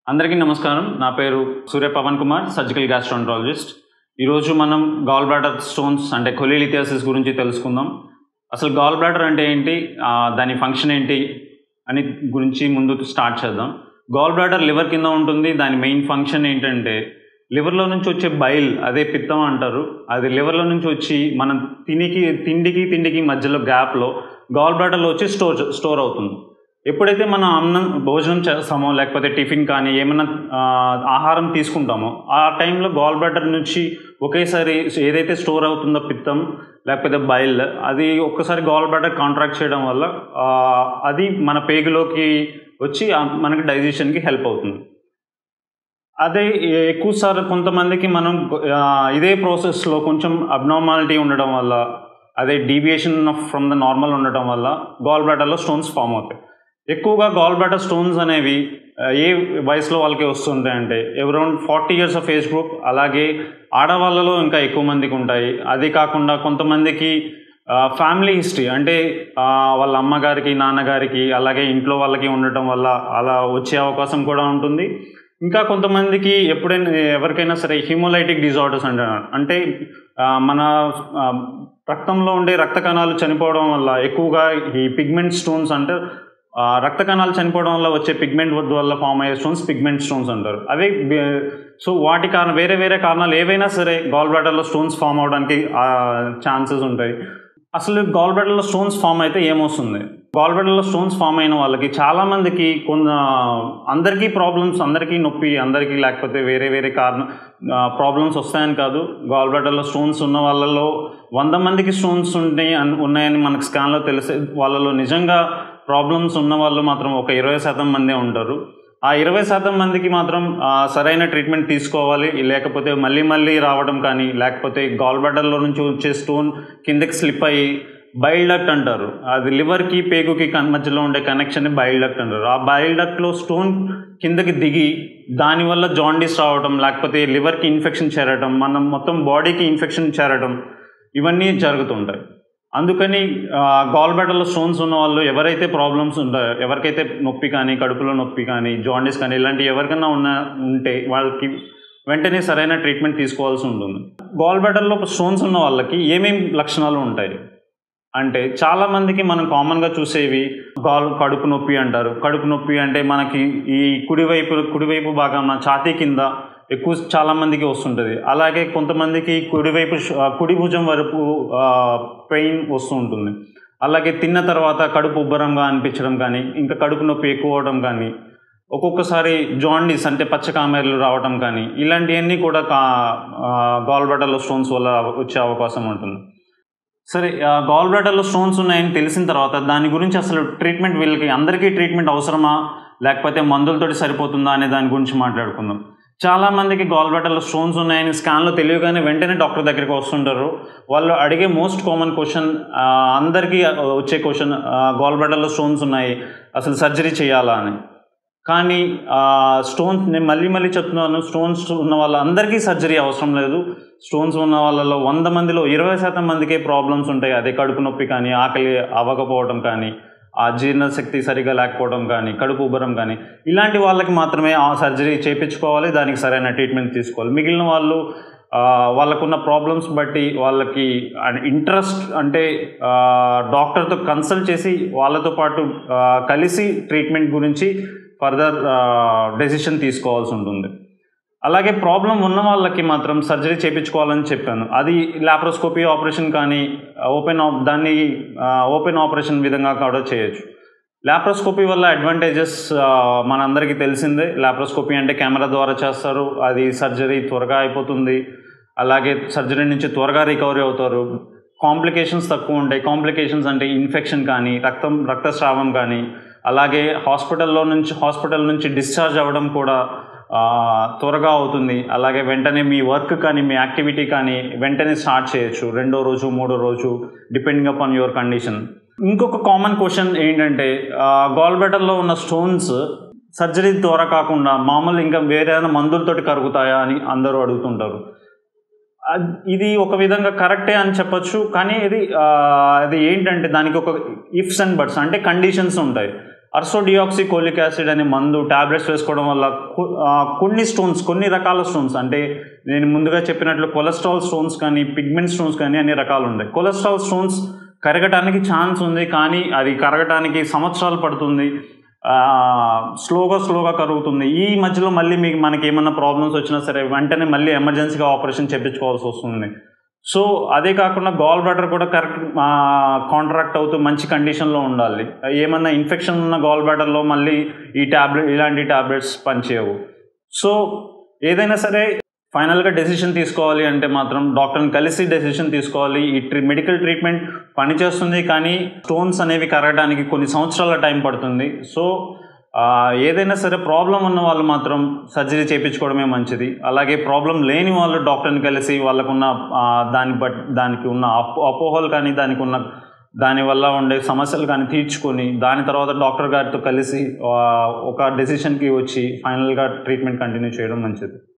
అందరికీ నమస్కారం నా పేరు సూర్య పవన్ కుమార్ సర్జికల్ గ్యాస్ట్రాంట్రాలజిస్ట్ ఈరోజు మనం గాల్ బ్లాడర్ స్టోన్స్ అంటే కొలీలిథియాసిస్ గురించి తెలుసుకుందాం అసలు గాల్ బ్లాడర్ అంటే ఏంటి ఆ, దాని ఫంక్షన్ ఏంటి అని గురించి ముందు స్టార్ట్ చేద్దాం గాల్ బ్లాడర్ లివర్ కింద ఉంటుంది దాని మెయిన్ ఫంక్షన్ ఏంటంటే లివర్లో నుంచి వచ్చే బైల్ అదే పిత్తం అంటారు అది లివర్లో నుంచి వచ్చి మనం తినికి తిండికి తిండికి మధ్యలో గ్యాప్లో గాల్ బ్లాడర్లో వచ్చి స్టోర్ స్టోర్ అవుతుంది ఎప్పుడైతే మనం అన్నం భోజనం చేస్తామో లేకపోతే టిఫిన్ కానీ ఏమైనా ఆ, ఆహారం తీసుకుంటామో ఆ టైంలో గాల్ బ్లాడర్ నుంచి ఒకేసారి ఏదైతే స్టోర్ అవుతుందో పిత్తం లేకపోతే బైల్ అది ఒక్కసారి గాల్ బ్లాడర్ కాంట్రాక్ట్ చేయడం వల్ల ఆ, అది మన పేగులోకి వచ్చి ఆ, మనకి డైజెషన్కి హెల్ప్ అవుతుంది అదే ఎక్కువసార్లు కొంతమందికి మనం ఆ, ఇదే ప్రాసెస్లో కొంచెం అబ్నార్మాలిటీ ఉండడం వల్ల అదే డీవియేషన్ ఫ్రమ్ ద నార్మల్ ఉండటం వల్ల గాల్ బ్లాడర్లో స్టోన్స్ ఫామ్ అవుతాయి ఎక్కువగా గాల్ బ్లాడర్ స్టోన్స్ అనేవి ఆ, ఏ వయసులో వాళ్ళకి వస్తుంటాయి అంటే around forty years of age group అలాగే ఆడవాళ్ళలో ఇంకా ఎక్కువ మందికి ఉంటాయి అది కాకుండా కొంతమందికి ఫ్యామిలీ హిస్టరీ అంటే ఆ, వాళ్ళ అమ్మగారికి నాన్నగారికి అలాగే ఇంట్లో వాళ్ళకి ఉండటం వల్ల అలా వచ్చే అవకాశం కూడా ఉంటుంది ఇంకా కొంతమందికి ఎప్పుడైనా ఎవరికైనా సరే హిమోలైటిక్ డిజార్డర్స్ అంటారు అంటే ఆ, మన ఆ, రక్తంలో ఉండే రక్త కణాలు చనిపోవడం వల్ల ఎక్కువగా ఈ పిగ్మెంట్ స్టోన్స్ అంటే ఆ, రక్త కణాలు చనిపోవడం వల్ల వచ్చే పిగ్మెంట్ వల్ల ఫామ్ అయ్యే స్టోన్స్ పిగ్మెంట్ స్టోన్స్ అంటారు అవి సో వాటి కారణం వేరే వేరే కారణాలు ఏవైనా సరే గాల్ బ్లాడర్లో స్టోన్స్ ఫామ్ అవడానికి ఛాన్సెస్ ఉంటాయి అసలు గాల్ బ్లాడర్లో స్టోన్స్ ఫామ్ అయితే ఏమొస్తుంది గాల్ బ్లాడర్లో స్టోన్స్ ఫామ్ అయిన వాళ్ళకి చాలామందికి కొంత అందరికీ ప్రాబ్లమ్స్ అందరికీ నొప్పి అందరికీ లేకపోతే వేరే వేరే కారణం ప్రాబ్లమ్స్ వస్తాయని కాదు గాల్ బ్లాడర్లో స్టోన్స్ ఉన్న వాళ్ళలో వంద మందికి స్టోన్స్ ఉన్నాయి అన్- ఉన్నాయని మనకు స్కాన్లో తెలిసే వాళ్ళలో నిజంగా ప్రాబ్లమ్స్ ఉన్న వాళ్ళు మాత్రం ఒక ఇరవై శాతం మందే ఉంటారు ఆ ఇరవై శాతం మందికి మాత్రం ఆ, సరైన ట్రీట్మెంట్ తీసుకోవాలి లేకపోతే మళ్ళీ మళ్ళీ రావడం కానీ లేకపోతే గాల్ బ్లాడర్లో నుంచి వచ్చే స్టోన్ కిందకి స్లిప్ అయ్యి బైల్ డక్ట్ అంటారు అది లివర్కి పేగుకి కన్ మధ్యలో ఉండే కనెక్షన్ బైల్ డక్ట్ అంటారు ఆ బైల్ డక్ట్లో స్టోన్ కిందకి దిగి దానివల్ల జాండీస్ రావడం లేకపోతే లివర్కి ఇన్ఫెక్షన్ చేరడం మనం మొత్తం బాడీకి ఇన్ఫెక్షన్ చేరడం ఇవన్నీ జరుగుతుంటాయి అందుకని గాల్ బ్లాడర్లో స్టోన్స్ ఉన్న వాళ్ళు ఎవరైతే ప్రాబ్లమ్స్ ఉంటాయో ఎవరికైతే నొప్పి కానీ కడుపులో నొప్పి కానీ జాండీస్ కానీ ఇలాంటి ఎవరికైనా ఉన్న ఉంటే వాళ్ళకి వెంటనే సరైన ట్రీట్మెంట్ తీసుకోవాల్సి ఉంటుంది గాల్ బ్లాడర్లో స్టోన్స్ ఉన్న వాళ్ళకి ఏమేమి లక్షణాలు ఉంటాయి అంటే చాలా మందికి మనం కామన్గా చూసేవి గాల్ కడుపు నొప్పి అంటారు కడుపు నొప్పి అంటే మనకి ఈ కుడివైపు కుడివైపు భాగం ఛాతీ కింద ఎక్కువ చాలా మందికి వస్తుంటుంది అలాగే కొంతమందికి కుడివైపు ష- ఆ, కుడి భుజం వరకు పెయిన్ వస్తూ ఉంటుంది అలాగే తిన్న తర్వాత కడుపు ఉబ్బరంగా అనిపించడం కానీ ఇంకా కడుపు నొప్పి ఎక్కువ అవడం కానీ ఒక్కొక్కసారి జాండీస్ అంటే పచ్చకామెర్లు రావడం కానీ ఇలాంటివన్నీ కూడా కా గాల్ బ్లాడర్లో స్టోన్స్ వల్ల వచ్చే అవకాశం ఉంటుంది సరే గాల్ బ్లాడర్లో స్టోన్స్ ఉన్నాయని తెలిసిన తర్వాత దాని గురించి అసలు ట్రీట్మెంట్ వీళ్ళకి అందరికీ ట్రీట్మెంట్ అవసరమా లేకపోతే మందులతోటి సరిపోతుందా అనే దాని గురించి మాట్లాడుకుందాం చాలా మందికి గాల్ బ్లాడర్లో స్టోన్స్ ఉన్నాయని స్కాన్లో తెలియగానే వెంటనే డాక్టర్ దగ్గరికి వస్తుంటారు వాళ్ళు అడిగే మోస్ట్ కామన్ క్వశ్చన్ అందరికీ వచ్చే క్వశ్చన్ గాల్ బ్లాడర్లో స్టోన్స్ ఉన్నాయి అసలు సర్జరీ చేయాలా అని కానీ స్టోన్స్ నేను మళ్ళీ మళ్ళీ చెప్తున్నాను స్టోన్స్ ఉన్న వాళ్ళందరికీ సర్జరీ అవసరం లేదు స్టోన్స్ ఉన్న వాళ్ళలో వంద మందిలో ఇరవై శాతం మందికే ప్రాబ్లమ్స్ ఉంటాయి అదే కడుపు నొప్పి కానీ ఆకలి అవ్వకపోవడం కానీ ఆ జీర్ణశక్తి సరిగా లేకపోవడం కానీ కడుపు ఉబ్బరం కానీ ఇలాంటి వాళ్ళకి మాత్రమే ఆ సర్జరీ చేయించుకోవాలి దానికి సరైన ట్రీట్మెంట్ తీసుకోవాలి మిగిలిన వాళ్ళు ఆ, వాళ్ళకున్న ప్రాబ్లమ్స్ బట్టి వాళ్ళకి ఇంట్రెస్ట్ అంటే ఆ, డాక్టర్తో కన్సల్ట్ చేసి వాళ్ళతో పాటు ఆ, కలిసి ట్రీట్మెంట్ గురించి ఫర్దర్ డెసిషన్ తీసుకోవాల్సి ఉంటుంది అలాగే ప్రాబ్లం ఉన్న వాళ్ళకి మాత్రం సర్జరీ చేయించుకోవాలని చెప్పాను అది లాప్రోస్కోపీ ఆపరేషన్ కానీ ఓపెన్ దాన్ని ఓపెన్ ఆపరేషన్ విధంగా కూడా చేయొచ్చు లాప్రోస్కోపీ వల్ల అడ్వాంటేజెస్ మనందరికీ తెలిసిందే లాప్రోస్కోపీ అంటే కెమెరా ద్వారా చేస్తారు అది సర్జరీ త్వరగా అయిపోతుంది అలాగే సర్జరీ నుంచి త్వరగా రికవరీ అవుతారు కాంప్లికేషన్స్ తక్కువ ఉంటాయి కాంప్లికేషన్స్ అంటే ఇన్ఫెక్షన్ కానీ రక్తం రక్తస్రావం కానీ అలాగే హాస్పిటల్లో నుంచి హాస్పిటల్ నుంచి డిశ్చార్జ్ అవ్వడం కూడా ఆ, త్వరగా అవుతుంది అలాగే వెంటనే మీ వర్క్ కానీ మీ యాక్టివిటీ కానీ వెంటనే స్టార్ట్ చేయొచ్చు రెండో రోజు మూడో రోజు డిపెండింగ్ అపాన్ యువర్ కండిషన్ ఇంకొక కామన్ క్వశ్చన్ ఏంటంటే గాల్ బ్లాడర్లో ఉన్న స్టోన్స్ సర్జరీ ద్వారా కాకుండా మామూలు ఇంకా వేరే ఏదైనా మందులతోటి కరుగుతాయా అని అందరూ అడుగుతుంటారు అద్- ఇది ఒక విధంగా కరెక్టే అని చెప్పొచ్చు కానీ ఇది ఆ, అది ఏంటంటే దానికి ఒక ఇఫ్స్ అండ్ బట్స్ అంటే కండిషన్స్ ఉంటాయి అర్సోడియాక్సీ కోలిక్ యాసిడ్ అనే మందు టాబ్లెట్స్ వేసుకోవడం వల్ల కొ- ఆ, కొన్ని స్టోన్స్ కొన్ని రకాల స్టోన్స్ అంటే నేను ముందుగా చెప్పినట్లు కొలెస్ట్రాల్ స్టోన్స్ కానీ పిగ్మెంట్ స్టోన్స్ కానీ అన్ని రకాలు ఉంటాయి కొలెస్ట్రాల్ స్టోన్స్ కరగటానికి ఛాన్స్ ఉంది కానీ అది కరగటానికి సంవత్సరాలు పడుతుంది ఆ, స్లోగా స్లోగా కరుగుతుంది ఈ మధ్యలో మళ్ళీ మీకు మనకి ఏమన్నా ప్రాబ్లమ్స్ వచ్చినా సరే వెంటనే మళ్ళీ ఎమర్జెన్సీగా ఆపరేషన్ చేయించుకోవాల్సి వస్తుంది సో అదే కాకుండా గాల్ బ్లాడర్ కూడా కరెక్ట్ కాంట్రాక్ట్ అవుతూ మంచి కండిషన్లో ఉండాలి ఏమన్నా ఇన్ఫెక్షన్ ఉన్న గాల్ బ్లాడర్లో మళ్ళీ ఈ ట్యాబ్లెట్ ఇలాంటి ట్యాబ్లెట్స్ పనిచేయవు సో ఏదైనా సరే ఫైనల్గా డెసిషన్ తీసుకోవాలి అంటే మాత్రం డాక్టర్ని కలిసి డెసిషన్ తీసుకోవాలి ఈ ట్రీ మెడికల్ ట్రీట్మెంట్ పనిచేస్తుంది కానీ స్టోన్స్ అనేవి కరగడానికి కొన్ని సంవత్సరాల టైం పడుతుంది సో ఆ, ఏదైనా సరే ప్రాబ్లం ఉన్న వాళ్ళు మాత్రం సర్జరీ చేయించుకోవడమే మంచిది అలాగే ప్రాబ్లం లేని వాళ్ళు డాక్టర్ని కలిసి వాళ్ళకున్న ఆ, దాన్ని బట్ దానికి ఉన్న అపో అపోహలు కానీ దానికి ఉన్న దానివల్ల ఉండే సమస్యలు కానీ తీర్చుకొని దాని తర్వాత డాక్టర్ గారితో కలిసి ఆ, ఒక డెసిషన్కి వచ్చి ఫైనల్గా ట్రీట్మెంట్ కంటిన్యూ చేయడం మంచిది